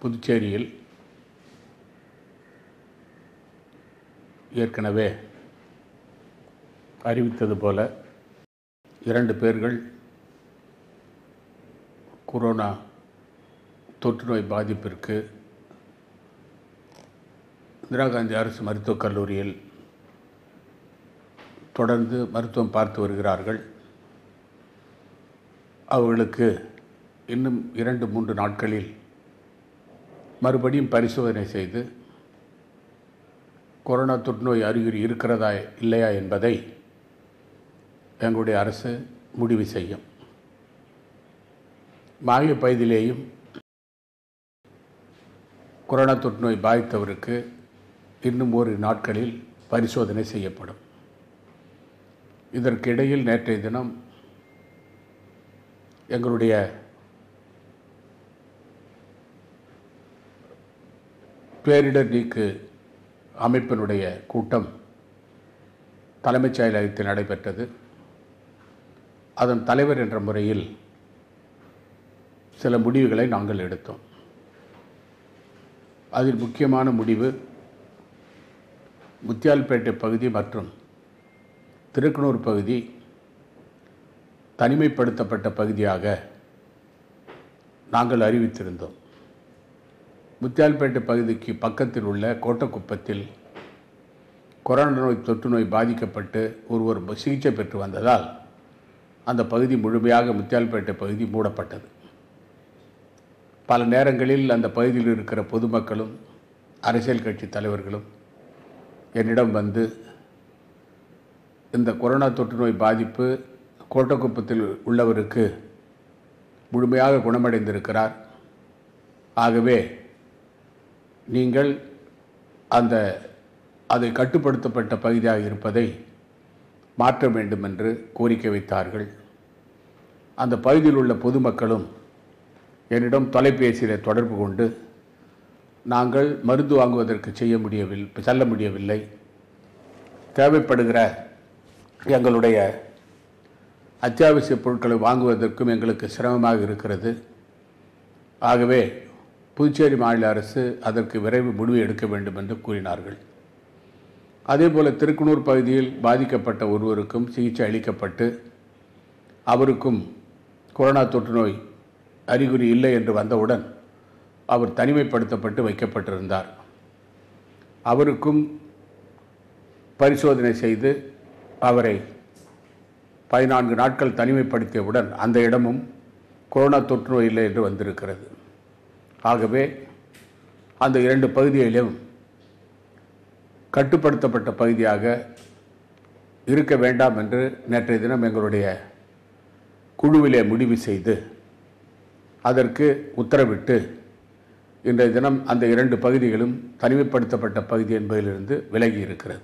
புதுச்சேரியில் ஏற்கனவே அறிவித்தது போல இரண்டு பேர்கள் கொரோனா தொற்று நோய் பாதிப்பிற்கு இந்திரா காந்தி அரசு மருத்துவக் கல்லூரியில் தொடர்ந்து மருத்துவம் பார்த்து வருகிறார்கள் அவர்களுக்கு இன்னும் இரண்டு மூன்று நாட்களில் மறுபடியும் பரிசோதனை செய்து கொரோனா தொற்றுநோய் அறிகுறி இருக்கிறதா இல்லையா என்பதை எங்களுடைய அரசு முடிவு செய்யும் மாகிய பகுதியிலேயும் கொரோனா தொற்றுநோய் பாதித்தவருக்கு இன்னும் ஒரு நாட்களில் பரிசோதனை செய்யப்படும் இதற்கிடையில் நேற்றைய தினம் எங்களுடைய பேரிடர் நீக்கு அமைப்பினுடைய கூட்டம் தலைமைச் செயலகத்தில் நடைபெற்றது அதன் தலைவர் என்ற முறையில் சில முடிவுகளை நாங்கள் எடுத்தோம் அதில் முக்கியமான முடிவு முத்தியால்பேட்டை பகுதி மற்றும் திருக்கனூர் பகுதி தனிமைப்படுத்தப்பட்ட பகுதியாக நாங்கள் அறிவித்திருந்தோம் முத்தியால்பேட்டை பகுதிக்கு பக்கத்தில் உள்ள கோட்டக்குப்பத்தில் கொரோனா நோய் தொற்று நோய் பாதிக்கப்பட்டு ஒருவர் சிகிச்சை பெற்று வந்ததால் அந்த பகுதி முழுமையாக முத்தியால்பேட்டை பகுதி மூடப்பட்டது பல நேரங்களில் அந்த பகுதியில் இருக்கிற பொதுமக்களும் அரசியல் கட்சி தலைவர்களும் என்னிடம் வந்து இந்த கொரோனா தொற்று நோய் பாதிப்பு கோட்டக்குப்பத்தில் உள்ளவருக்கு முழுமையாக குணமடைந்திருக்கிறார் ஆகவே நீங்கள் அந்த அதை கட்டுப்படுத்தப்பட்ட பகுதியாக இருப்பதை மாற்ற வேண்டும் என்று கோரிக்கை வைத்தார்கள் அந்த பகுதியில் உள்ள பொதுமக்களும் என்னிடம் தொலைபேசியில் தொடர்பு கொண்டு நாங்கள் மருந்து வாங்குவதற்கு செய்ய முடியவில்லை செல்ல முடியவில்லை தேவைப்படுகிற எங்களுடைய அத்தியாவசிய பொருட்களை வாங்குவதற்கும் எங்களுக்கு சிரமமாக இருக்கிறது ஆகவே புதுச்சேரி மாநில அரசு அதற்கு விரைவு முடிவு எடுக்க வேண்டும் என்று கூறினார்கள் அதேபோல் திருக்குனூர் பகுதியில் பாதிக்கப்பட்ட ஒருவருக்கும் சிகிச்சை அளிக்கப்பட்டு அவருக்கும் கொரோனா தொற்று நோய் அறிகுறி இல்லை என்று வந்தவுடன் அவர் தனிமைப்படுத்தப்பட்டு வைக்கப்பட்டிருந்தார் அவருக்கும் பரிசோதனை செய்து அவரை பதினான்கு நாட்கள் தனிமைப்படுத்தியவுடன் அந்த இடமும் கொரோனா தொற்று நோய் இல்லை என்று வந்திருக்கிறது ஆகவே அந்த இரண்டு பகுதிகளிலும் கட்டுப்படுத்தப்பட்ட பகுதியாக இருக்க வேண்டாம் என்று நேற்றைய தினம் எங்களுடைய குழுவிலே முடிவு செய்து அதற்கு உத்தரவிட்டு இன்றைய தினம் அந்த இரண்டு பகுதிகளும் தனிமைப்படுத்தப்பட்ட பகுதி என்பதிலிருந்து விலகி இருக்கிறது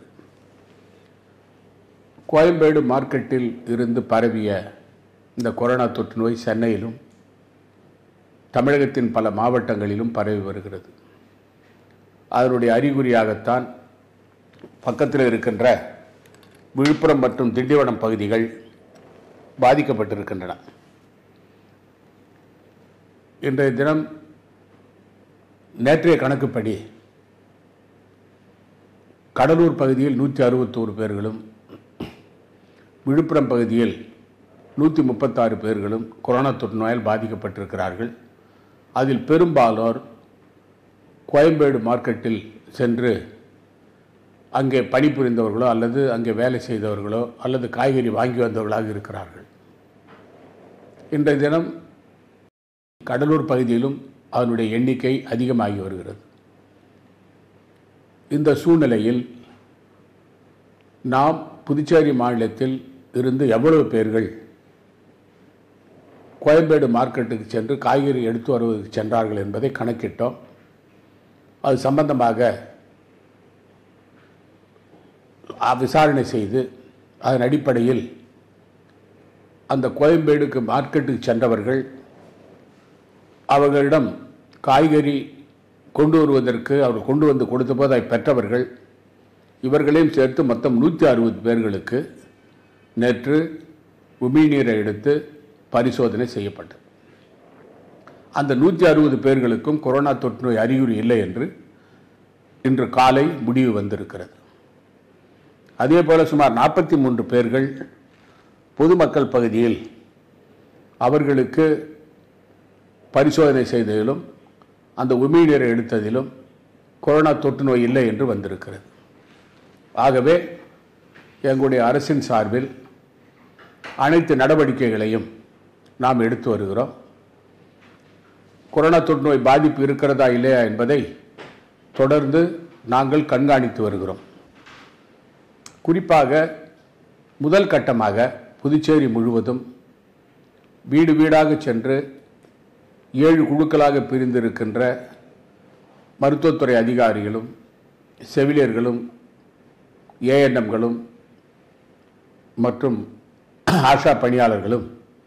கோயம்பேடு மார்க்கெட்டில் இருந்து பரவிய இந்த கொரோனா தொற்று நோய் சென்னையிலும் தமிழகத்தின் பல மாவட்டங்களிலும் பரவி வருகிறது அதனுடைய அறிகுறியாகத்தான் பக்கத்தில் இருக்கின்ற விழுப்புரம் மற்றும் திண்டிவனம் பகுதிகள் பாதிக்கப்பட்டிருக்கின்றன இன்றைய தினம் நேற்றைய கணக்குப்படி கடலூர் பகுதியில் நூற்றி அறுபத்தோரு பேர்களும் விழுப்புரம் பகுதியில் நூற்றி முப்பத்தாறு பேர்களும் கொரோனா தொற்று நோயால் பாதிக்கப்பட்டிருக்கிறார்கள் அதில் பெரும்பாலோர் கோயம்பேடு மார்க்கெட்டில் சென்று அங்கே பணிபுரிந்தவர்களோ அல்லது அங்கே வேலை செய்தவர்களோ அல்லது காய்கறி வாங்கி வந்தவர்களாக இருக்கிறார்கள் இன்றைய தினம் கடலூர் பகுதியிலும் அதனுடைய எண்ணிக்கை அதிகமாகி வருகிறது இந்த சூழ்நிலையில் நாம் புதுச்சேரி மாநிலத்தில் இருந்து எவ்வளவு பேர்கள் கோயம்பேடு மார்க்கெட்டுக்கு சென்று காய்கறி எடுத்து வருவதற்கு சென்றார்கள் என்பதை கணக்கிட்டோம் அது சம்பந்தமாக விசாரணை செய்து அதன் அடிப்படையில் அந்த கோயம்பேடுக்கு மார்க்கெட்டுக்கு சென்றவர்கள் அவர்களிடம் காய்கறி கொண்டு வருவதற்கு அவர் கொண்டு வந்து கொடுத்தபோது அதை பெற்றவர்கள் இவர்களையும் சேர்த்து மொத்தம் நூற்றி அறுபது பேர்களுக்கு நேற்று உமிழ்நீரை எடுத்து பரிசோதனை செய்யப்பட்டது அந்த நூற்றி அறுபது பேர்களுக்கும் கொரோனா தொற்று நோய் அறிகுறி இல்லை என்று இன்று காலை முடிவு வந்திருக்கிறது அதே போல சுமார் நாற்பத்தி மூன்று பேர்கள் பொதுமக்கள் பகுதியில் அவர்களுக்கு பரிசோதனை செய்ததிலும் அந்த உமிழ்நீரை எடுத்ததிலும் கொரோனா தொற்று நோய் இல்லை என்று வந்திருக்கிறது ஆகவே எங்களுடைய அரசின் சார்பில் அனைத்து நடவடிக்கைகளையும் நாம் எடுத்து வருகிறோம் கொரோனா தொற்று நோய் பாதிப்பு இருக்கிறதா இல்லையா என்பதை தொடர்ந்து நாங்கள் கண்காணித்து வருகிறோம் குறிப்பாக முதல் கட்டமாக புதுச்சேரி முழுவதும் வீடு வீடாக சென்று ஏழு குழுக்களாக பிரிந்திருக்கின்ற மருத்துவத்துறை அதிகாரிகளும் செவிலியர்களும் ஏஎன்எம்களும் மற்றும் ஆஷா பணியாளர்களும்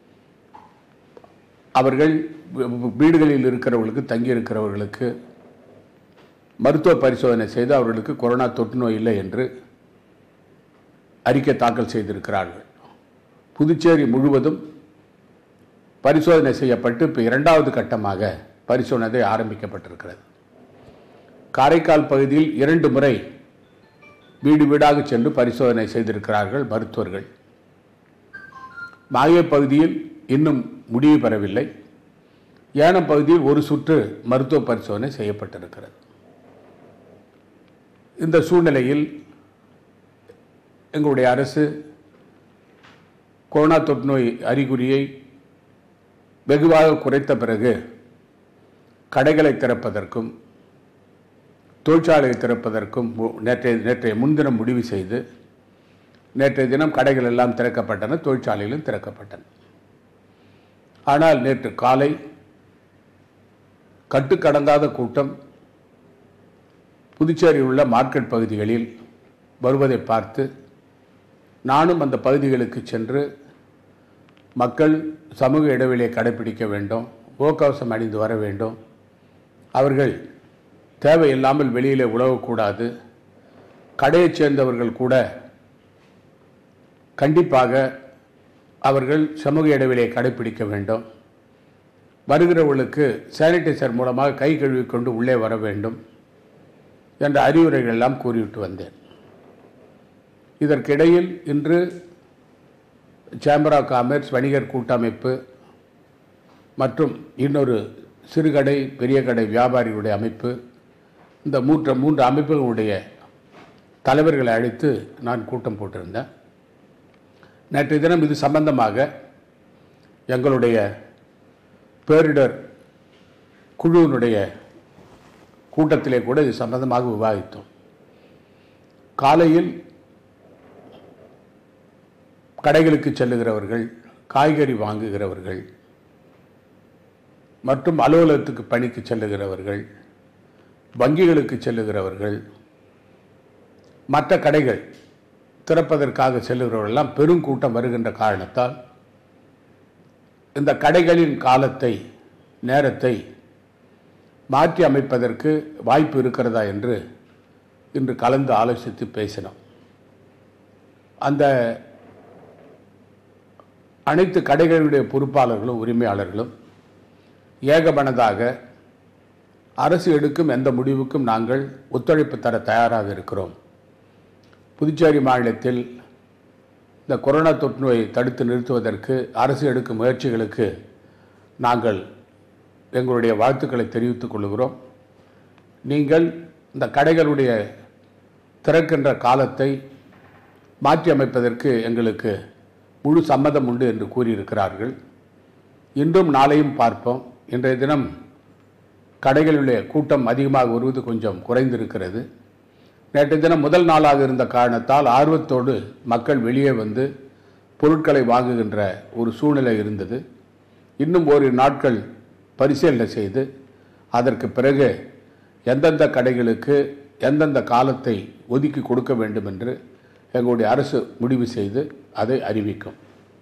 அவர்கள் வீடுகளில் இருக்கிறவர்களுக்கு தங்கியிருக்கிறவர்களுக்கு மருத்துவ பரிசோதனை செய்து அவர்களுக்கு கொரோனா தொற்று நோய் இல்லை என்று அறிக்கை தாக்கல் செய்திருக்கிறார்கள் புதுச்சேரி முழுவதும் பரிசோதனை செய்யப்பட்டு இப்போ இரண்டாவது கட்டமாக பரிசோதனை ஆரம்பிக்கப்பட்டிருக்கிறது காரைக்கால் பகுதியில் இரண்டு முறை வீடு வீடாக சென்று பரிசோதனை செய்திருக்கிறார்கள் மருத்துவர்கள் மாய பகுதியில் இன்னும் முடிவு பெறவில்லை ஏனம் பகுதியில் ஒரு சுற்று மருத்துவ பரிசோதனை செய்யப்பட்டிருக்கிறது இந்த சூழ்நிலையில் எங்களுடைய அரசு கொரோனா தொற்று நோய் அறிகுறியை வெகுவாக குறைத்த பிறகு கடைகளை திறப்பதற்கும் தொழிற்சாலையை திறப்பதற்கும் மு- நேற்றைய நேற்றைய முன்தினம் முடிவு செய்து நேற்றைய தினம் கடைகள் எல்லாம் திறக்கப்பட்டன தொழிற்சாலைகளும் திறக்கப்பட்டன ஆனால் நேற்று காலை கட்டுக்கடங்காத கூட்டம் புதுச்சேரியில் உள்ள மார்க்கெட் பகுதிகளில் வருவதை பார்த்து நானும் அந்த பகுதிகளுக்கு சென்று மக்கள் சமூக இடைவெளியை கடைபிடிக்க வேண்டும் முகக்கவசம் அணிந்து வர வேண்டும் அவர்கள் தேவையில்லாமல் வெளியிலே உழவக்கூடாது கடையைச் சேர்ந்தவர்கள் கூட கண்டிப்பாக அவர்கள் சமூக இடைவெளியை கடைபிடிக்க வேண்டும் வருகிறவர்களுக்கு சானிடைசர் மூலமாக கை கழுவிக்கொண்டு உள்ளே வர வேண்டும் என்ற அறிவுரைகள் எல்லாம் கூறிவிட்டு வந்தேன் இதற்கிடையில் இன்று சேம்பர் ஆஃப் காமர்ஸ் வணிகர் கூட்டமைப்பு மற்றும் இன்னொரு சிறுகடை பெரிய கடை வியாபாரிகளுடைய அமைப்பு இந்த மூன்று மூன்று அமைப்புகளுடைய தலைவர்களை அழைத்து நான் கூட்டம் போட்டிருந்தேன் நேற்றைய தினம் இது சம்பந்தமாக எங்களுடைய பேரிடர் குழுவினுடைய கூட்டத்திலே கூட இது சம்பந்தமாக விவாதித்தோம் காலையில் கடைகளுக்கு செல்லுகிறவர்கள் காய்கறி வாங்குகிறவர்கள் மற்றும் அலுவலகத்துக்கு பணிக்கு செல்லுகிறவர்கள் வங்கிகளுக்கு செல்லுகிறவர்கள் மற்ற கடைகள் திறப்பதற்காக செல்லுகிறவர்களெல்லாம் பெரும் கூட்டம் வருகின்ற காரணத்தால் இந்த கடைகளின் காலத்தை நேரத்தை மாற்றி அமைப்பதற்கு வாய்ப்பு இருக்கிறதா என்று இன்று கலந்து ஆலோசித்து பேசினோம் அந்த அனைத்து கடைகளுடைய பொறுப்பாளர்களும் உரிமையாளர்களும் ஏகமனதாக அரசு எடுக்கும் எந்த முடிவுக்கும் நாங்கள் ஒத்துழைப்பு தர தயாராக இருக்கிறோம் புதுச்சேரி மாநிலத்தில் இந்த கொரோனா தொற்று நோயை தடுத்து நிறுத்துவதற்கு அரசு எடுக்கும் முயற்சிகளுக்கு நாங்கள் எங்களுடைய வாழ்த்துக்களை தெரிவித்துக் கொள்கிறோம் நீங்கள் இந்த கடைகளுடைய திறக்கின்ற காலத்தை மாற்றி அமைப்பதற்கு எங்களுக்கு முழு சம்மதம் உண்டு என்று கூறியிருக்கிறார்கள் இன்றும் நாளையும் பார்ப்போம் இன்றைய தினம் கடைகளிலுடைய கூட்டம் அதிகமாக வருவது கொஞ்சம் குறைந்திருக்கிறது நேற்றைய தினம் முதல் நாளாக இருந்த காரணத்தால் ஆர்வத்தோடு மக்கள் வெளியே வந்து பொருட்களை வாங்குகின்ற ஒரு சூழ்நிலை இருந்தது இன்னும் ஓரிரு நாட்கள் பரிசீலனை செய்து அதற்கு பிறகு எந்தெந்த கடைகளுக்கு எந்தெந்த காலத்தை ஒதுக்கி கொடுக்க வேண்டும் என்று எங்களுடைய அரசு முடிவு செய்து அதை அறிவிக்கும்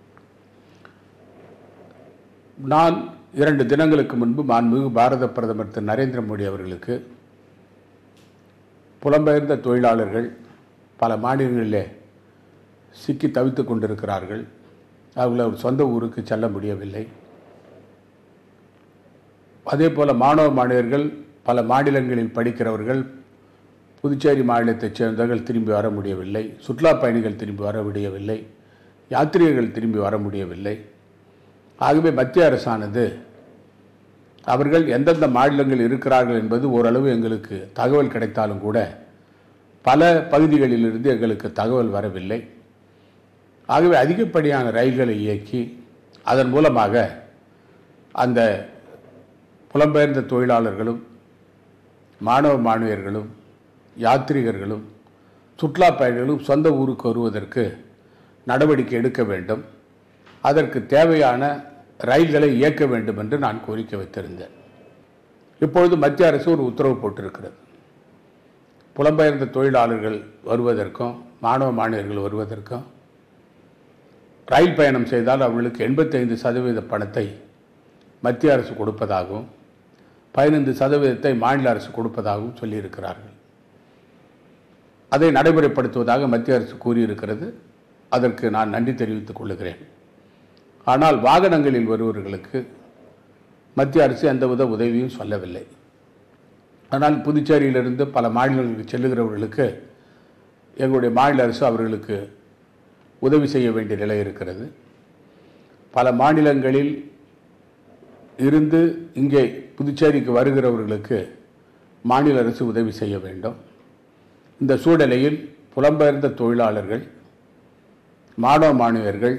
நான் இரண்டு தினங்களுக்கு முன்பு மாண்புமிகு பாரத பிரதமர் திரு நரேந்திர மோடி அவர்களுக்கு புலம்பெயர்ந்த தொழிலாளர்கள் பல மாநிலங்களிலே சிக்கி தவித்துக் கொண்டிருக்கிறார்கள் அவர்கள் அவர் சொந்த ஊருக்கு செல்ல முடியவில்லை அதே போல் மாணவ மாணவியர்கள் பல மாநிலங்களில் படிக்கிறவர்கள் புதுச்சேரி மாநிலத்தைச் சேர்ந்தவர்கள் திரும்பி வர முடியவில்லை சுற்றுலா பயணிகள் திரும்பி வர முடியவில்லை யாத்ரீகர்கள் திரும்பி வர முடியவில்லை ஆகவே மத்திய அரசானது அவர்கள் எந்தெந்த மாநிலங்கள் இருக்கிறார்கள் என்பது ஓரளவு எங்களுக்கு தகவல் கிடைத்தாலும் கூட பல பகுதிகளிலிருந்து எங்களுக்கு தகவல் வரவில்லை ஆகவே அதிகப்படியான ரயில்களை இயக்கி அதன் மூலமாக அந்த புலம்பெயர்ந்த தொழிலாளர்களும் மாணவ மாணவியர்களும் யாத்ரீகர்களும் சுற்றுலா பயணிகளும் சொந்த ஊருக்கு வருவதற்கு நடவடிக்கை எடுக்க வேண்டும் அதற்கு தேவையான ரயில்களை இயக்க வேண்டும் என்று நான் கோரிக்கை வைத்திருந்தேன் இப்பொழுது மத்திய அரசு ஒரு உத்தரவு போட்டிருக்கிறது புலம்பெயர்ந்த தொழிலாளர்கள் வருவதற்கும் மாணவ மாணவியர்கள் வருவதற்கும் ரயில் பயணம் செய்தால் அவர்களுக்கு எண்பத்தைந்து சதவீத பணத்தை மத்திய அரசு கொடுப்பதாகவும் பதினைந்து சதவீதத்தை மாநில அரசு கொடுப்பதாகவும் சொல்லியிருக்கிறார்கள் அதை நடைமுறைப்படுத்துவதாக மத்திய அரசு கூறியிருக்கிறது அதற்கு நான் நன்றி தெரிவித்துக் கொள்கிறேன் ஆனால் வாகனங்களில் வருபவர்களுக்கு மத்திய அரசு எந்தவித உதவியும் சொல்லவில்லை ஆனால் புதுச்சேரியிலிருந்து பல மாநிலங்களுக்கு செல்லுகிறவர்களுக்கு எங்களுடைய மாநில அரசு அவர்களுக்கு உதவி செய்ய வேண்டிய நிலை இருக்கிறது பல மாநிலங்களில் இருந்து இங்கே புதுச்சேரிக்கு வருகிறவர்களுக்கு மாநில அரசு உதவி செய்ய வேண்டும் இந்த சூழ்நிலையில் புலம்பெயர்ந்த தொழிலாளர்கள் மாணவ மாணவியர்கள்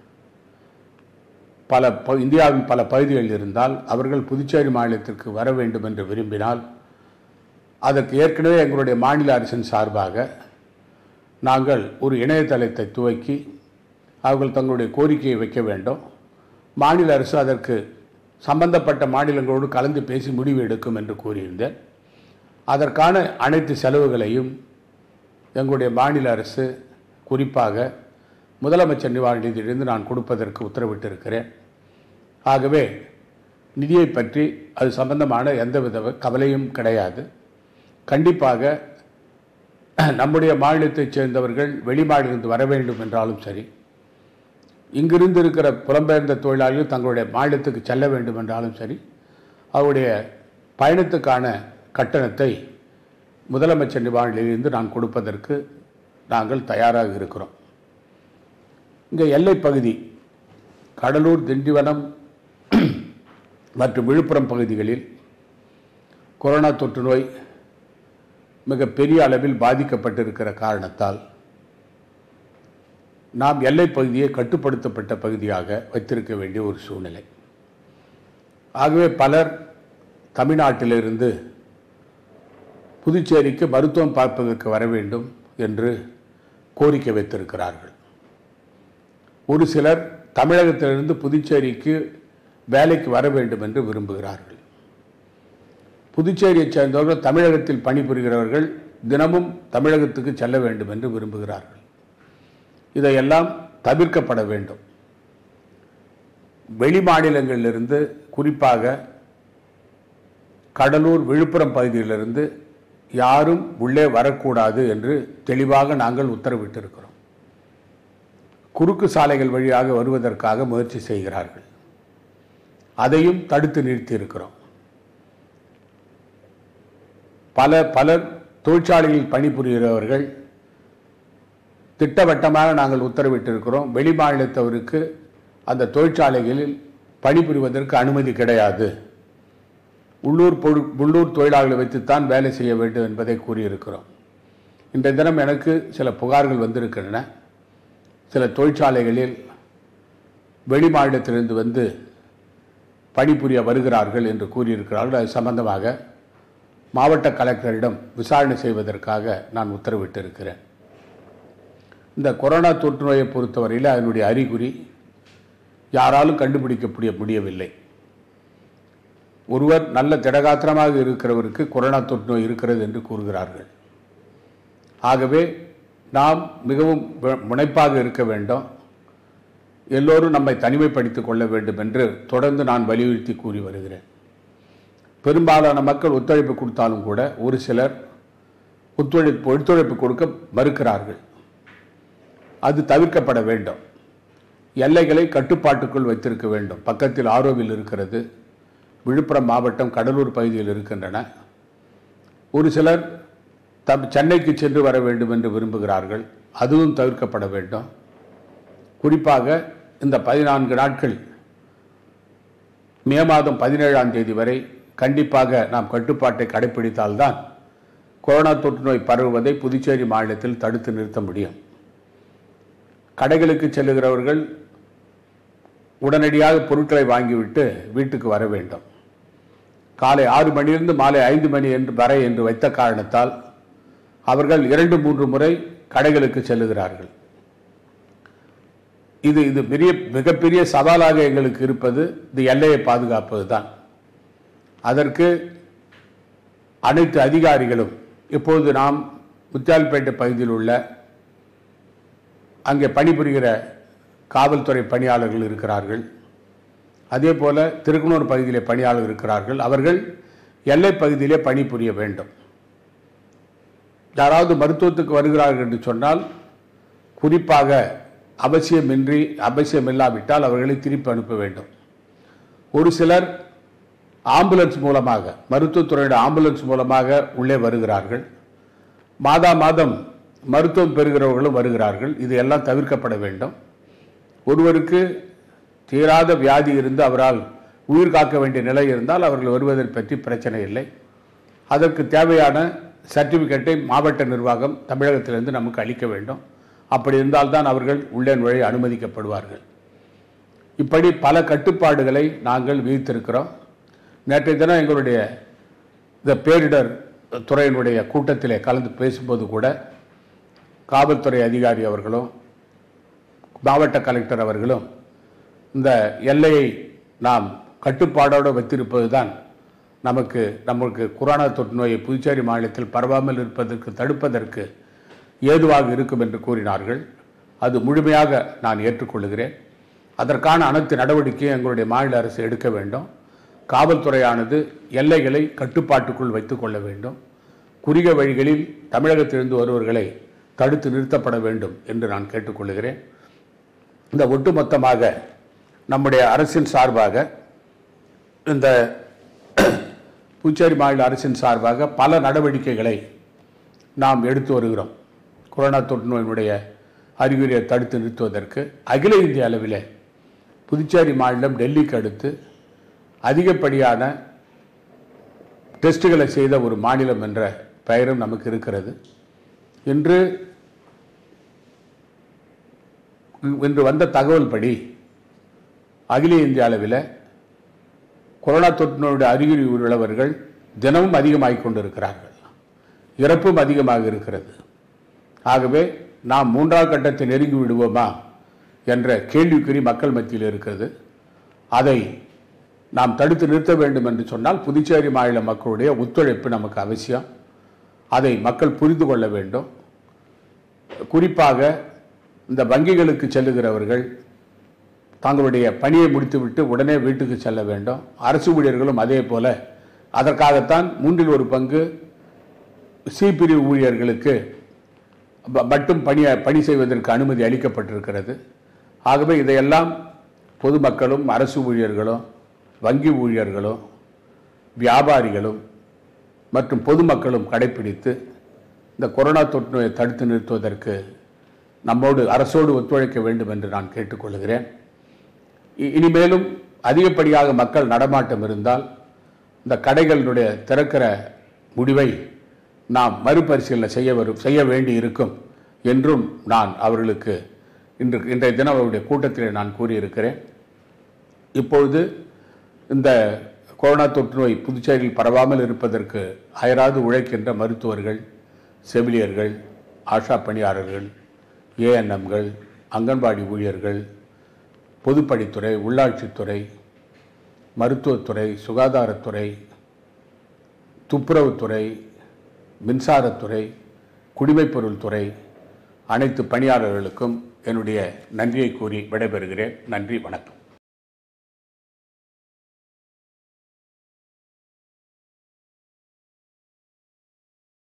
பல ப- இந்தியாவின் பல பகுதிகளில் இருந்தால் அவர்கள் புதுச்சேரி மாநிலத்திற்கு வர வேண்டும் என்று விரும்பினால் அதற்கு ஏற்கனவே எங்களுடைய மாநில அரசின் சார்பாக நாங்கள் ஒரு இணையதளத்தை துவக்கி அவர்கள் தங்களுடைய கோரிக்கையை வைக்க வேண்டும் மாநில அரசு அதற்கு சம்பந்தப்பட்ட மாநிலங்களோடு கலந்து பேசி முடிவு எடுக்கும் என்று கூறியிருந்தேன் அதற்கான அனைத்து செலவுகளையும் எங்களுடைய மாநில அரசு குறிப்பாக முதலமைச்சர் நிவாரண நிதியிலிருந்து நான் கொடுப்பதற்கு உத்தரவிட்டிருக்கிறேன் ஆகவே நிதியை பற்றி அது சம்பந்தமான எந்தவித கவலையும் கிடையாது கண்டிப்பாக நம்முடைய மாநிலத்தைச் சேர்ந்தவர்கள் வெளிமாநிலிருந்து வர வேண்டும் என்றாலும் சரி இங்கிருந்து இருக்கிற புலம்பெயர்ந்த தொழிலாளர்கள் தங்களுடைய மாநிலத்துக்கு செல்ல வேண்டும் என்றாலும் சரி அவருடைய பயணத்துக்கான கட்டணத்தை முதலமைச்சர் நிவாரணத்திலிருந்து நான் கொடுப்பதற்கு நாங்கள் தயாராக இருக்கிறோம் இங்கே எல்லைப் பகுதி கடலூர் திண்டிவனம் மற்றும் விழுப்புரம் பகுதிகளில் கொரோனா தொற்று நோய் மிக பெரிய அளவில் பாதிக்கப்பட்டிருக்கிற காரணத்தால் நாம் எல்லைப் பகுதியை கட்டுப்படுத்தப்பட்ட பகுதியாக வைத்திருக்க வேண்டிய ஒரு சூழ்நிலை ஆகவே பலர் தமிழ்நாட்டிலிருந்து புதுச்சேரிக்கு மருத்துவம் பார்ப்பதற்கு வர வேண்டும் என்று கோரிக்கை வைத்திருக்கிறார்கள் ஒரு சிலர் தமிழகத்திலிருந்து புதுச்சேரிக்கு வேலைக்கு வர வேண்டும் என்று விரும்புகிறார்கள் புதுச்சேரியை சேர்ந்தவர்கள் தமிழகத்தில் பணிபுரிகிறவர்கள் தினமும் தமிழகத்துக்கு செல்ல வேண்டும் என்று விரும்புகிறார்கள் இதையெல்லாம் தவிர்க்கப்பட வேண்டும் வெளி மாநிலங்களிலிருந்து குறிப்பாக கடலூர் விழுப்புரம் பகுதியிலிருந்து யாரும் உள்ளே வரக்கூடாது என்று தெளிவாக நாங்கள் உத்தரவிட்டிருக்கிறோம் குறுக்கு சாலைகள் வழியாக வருவதற்காக முயற்சி செய்கிறார்கள் அதையும் தடுத்து நிறுத்தியிருக்கிறோம் பல பலர் தொழிற்சாலைகளில் பணிபுரிகிறவர்கள் திட்டவட்டமாக நாங்கள் உத்தரவிட்டிருக்கிறோம் வெளி மாநிலத்தவருக்கு அந்த தொழிற்சாலைகளில் பணிபுரிவதற்கு அனுமதி கிடையாது உள்ளூர் பொரு உள்ளூர் தொழிலாளர்களை வைத்துத்தான் வேலை செய்ய வேண்டும் என்பதை கூறியிருக்கிறோம் இன்றைய தினம் எனக்கு சில புகார்கள் வந்திருக்கின்றன சில தொழிற்சாலைகளில் வெளி மாநிலத்திலிருந்து வந்து பணிபுரிய வருகிறார்கள் என்று கூறியிருக்கிறார்கள் அது சம்பந்தமாக மாவட்ட கலெக்டரிடம் விசாரணை செய்வதற்காக நான் உத்தரவிட்டிருக்கிறேன் இந்த கொரோனா தொற்று நோயை பொறுத்தவரையில் அதனுடைய அறிகுறி யாராலும் கண்டுபிடிக்க முடியவில்லை ஒருவர் நல்ல திடகாத்திரமாக இருக்கிறவருக்கு கொரோனா தொற்று நோய் இருக்கிறது என்று கூறுகிறார்கள் ஆகவே நாம் மிகவும் மு- முனைப்பாக இருக்க வேண்டும் எல்லோரும் நம்மை தனிமைப்படுத்திக் கொள்ள வேண்டும் என்று தொடர்ந்து நான் வலியுறுத்தி கூறி வருகிறேன் பெரும்பாலான மக்கள் ஒத்துழைப்பு கொடுத்தாலும் கூட ஒரு சிலர் ஒத்துழைப்பு ஒத்துழைப்பு கொடுக்க மறுக்கிறார்கள் அது தவிர்க்கப்பட வேண்டும் எல்லைகளை கட்டுப்பாட்டுக்குள் வைத்திருக்க வேண்டும் பக்கத்தில் ஆரோவில் இருக்கிறது விழுப்புரம் மாவட்டம் கடலூர் பகுதியில் இருக்கின்றன ஒரு சிலர் தம் சென்னைக்கு சென்று வர வேண்டும் என்று விரும்புகிறார்கள் அதுவும் தவிர்க்கப்பட வேண்டும் குறிப்பாக இந்த பதினான்கு நாட்கள் மே மாதம் பதினேழாம் தேதி வரை கண்டிப்பாக நாம் கட்டுப்பாட்டை கடைபிடித்தால்தான் கொரோனா தொற்று நோய் பரவுவதை புதுச்சேரி மாநிலத்தில் தடுத்து நிறுத்த முடியும் கடைகளுக்கு செல்லுகிறவர்கள் உடனடியாக பொருட்களை வாங்கிவிட்டு வீட்டுக்கு வர வேண்டும் காலை ஆறு மணியிலிருந்து மாலை ஐந்து மணி என்று வரை என்று வைத்த காரணத்தால் அவர்கள் இரண்டு மூன்று முறை கடைகளுக்கு செல்லுகிறார்கள் இது இது பெரிய மிகப்பெரிய சவாலாக எங்களுக்கு இருப்பது இந்த எல்லையை பாதுகாப்பது தான் அதற்கு அனைத்து அதிகாரிகளும் இப்பொழுது நாம் முத்தியால்பேட்டை பகுதியில் உள்ள அங்கே பணிபுரிகிற காவல்துறை பணியாளர்கள் இருக்கிறார்கள் அதே போல திருக்குனூர் பகுதியிலே பணியாளர் இருக்கிறார்கள் அவர்கள் எல்லை பகுதியிலே பணிபுரிய வேண்டும் யாராவது மருத்துவத்துக்கு வருகிறார்கள் என்று சொன்னால் குறிப்பாக அவசியமின்றி அவசியம் இல்லாவிட்டால் அவர்களை திருப்பி அனுப்ப வேண்டும் ஒரு சிலர் ஆம்புலன்ஸ் மூலமாக மருத்துவத்துறையோட ஆம்புலன்ஸ் மூலமாக உள்ளே வருகிறார்கள் மாதா மாதம் மருத்துவம் பெறுகிறவர்களும் வருகிறார்கள் இது எல்லாம் தவிர்க்கப்பட வேண்டும் ஒருவருக்கு தீராத வியாதி இருந்து அவரால் உயிர் காக்க வேண்டிய நிலை இருந்தால் அவர்கள் வருவதை பற்றி பிரச்சனை இல்லை அதற்கு தேவையான சர்டிபிகேட்டை மாவட்ட நிர்வாகம் தமிழகத்திலிருந்து நமக்கு அளிக்க வேண்டும் அப்படி இருந்தால்தான் அவர்கள் உள்ளே நுழைய அனுமதிக்கப்படுவார்கள் இப்படி பல கட்டுப்பாடுகளை நாங்கள் விதித்திருக்கிறோம் நேற்றைய தினம் எங்களுடைய இந்த பேரிடர் துறையினுடைய கூட்டத்திலே கலந்து பேசும்போது கூட காவல்துறை அதிகாரி அவர்களும் மாவட்ட கலெக்டர் அவர்களும் இந்த எல்லையை நாம் கட்டுப்பாடோடு வைத்திருப்பது தான் நமக்கு நமக்கு கொரோனா தொற்று நோயை புதுச்சேரி மாநிலத்தில் பரவாமல் இருப்பதற்கு தடுப்பதற்கு ஏதுவாக இருக்கும் என்று கூறினார்கள் அது முழுமையாக நான் ஏற்றுக்கொள்கிறேன் அதற்கான அனைத்து நடவடிக்கையும் எங்களுடைய மாநில அரசு எடுக்க வேண்டும் காவல்துறையானது எல்லைகளை கட்டுப்பாட்டுக்குள் வைத்துக் கொள்ள வேண்டும் குறுகிய வழிகளில் தமிழகத்திலிருந்து வருவர்களை தடுத்து நிறுத்தப்பட வேண்டும் என்று நான் கேட்டுக்கொள்கிறேன் இந்த ஒட்டுமொத்தமாக நம்முடைய அரசின் சார்பாக இந்த புதுச்சேரி மாநில அரசின் சார்பாக பல நடவடிக்கைகளை நாம் எடுத்து வருகிறோம் கொரோனா தொற்று நோயினுடைய அறிகுறியை தடுத்து நிறுத்துவதற்கு அகில இந்திய அளவில் புதுச்சேரி மாநிலம் டெல்லிக்கு அடுத்து அதிகப்படியான டெஸ்ட்டுகளை செய்த ஒரு மாநிலம் என்ற பெயரும் நமக்கு இருக்கிறது இன்று இன்று வந்த தகவல் படி அகில இந்திய அளவில் கொரோனா தொற்று நோயுடைய அறிகுறி உள்ளவர்கள் தினமும் அதிகமாகிக் கொண்டிருக்கிறார்கள் இறப்பும் அதிகமாக இருக்கிறது ஆகவே நாம் மூன்றாம் கட்டத்தை நெருங்கி விடுவோமா என்ற கேள்விக்குறி மக்கள் மத்தியில் இருக்கிறது அதை நாம் தடுத்து நிறுத்த வேண்டும் என்று சொன்னால் புதுச்சேரி மாநில மக்களுடைய ஒத்துழைப்பு நமக்கு அவசியம் அதை மக்கள் புரிந்து கொள்ள வேண்டும் குறிப்பாக இந்த வங்கிகளுக்கு செல்லுகிறவர்கள் தங்களுடைய பணியை முடித்துவிட்டு உடனே வீட்டுக்கு செல்ல வேண்டும் அரசு ஊழியர்களும் அதே போல அதற்காகத்தான் மூன்றில் ஒரு பங்கு சி பிரிவு ஊழியர்களுக்கு ப- மட்டும் பணி பணி செய்வதற்கு அனுமதி அளிக்கப்பட்டிருக்கிறது ஆகவே இதையெல்லாம் பொதுமக்களும் அரசு ஊழியர்களும் வங்கி ஊழியர்களும் வியாபாரிகளும் மற்றும் பொதுமக்களும் கடைபிடித்து இந்த கொரோனா தொற்று நோயை தடுத்து நிறுத்துவதற்கு நம்மோடு அரசோடு ஒத்துழைக்க வேண்டும் என்று நான் கேட்டுக்கொள்கிறேன் இ- இனிமேலும் அதிகப்படியாக மக்கள் நடமாட்டம் இருந்தால் இந்த கடைகளினுடைய திறக்கிற முடிவை நாம் மறுபரிசீலனை செய்ய வரும் செய்ய வேண்டி இருக்கும் என்றும் நான் அவர்களுக்கு இன்று இன்றைய தினம் அவருடைய கூட்டத்திலே நான் கூறியிருக்கிறேன் இப்பொழுது இந்த கொரோனா தொற்று நோய் புதுச்சேரியில் பரவாமல் இருப்பதற்கு அயராது உழைக்கின்ற மருத்துவர்கள் செவிலியர்கள் ஆஷா பணியாளர்கள் ஏஎன்எம்கள் அங்கன்வாடி ஊழியர்கள் பொதுப்பணித்துறை உள்ளாட்சித்துறை மருத்துவத்துறை சுகாதாரத்துறை துப்புரவுத்துறை மின்சாரத்துறை குடிமைப்பொருள் துறை அனைத்து பணியாளர்களுக்கும் என்னுடைய நன்றியை கூறி விடைபெறுகிறேன் நன்றி வணக்கம்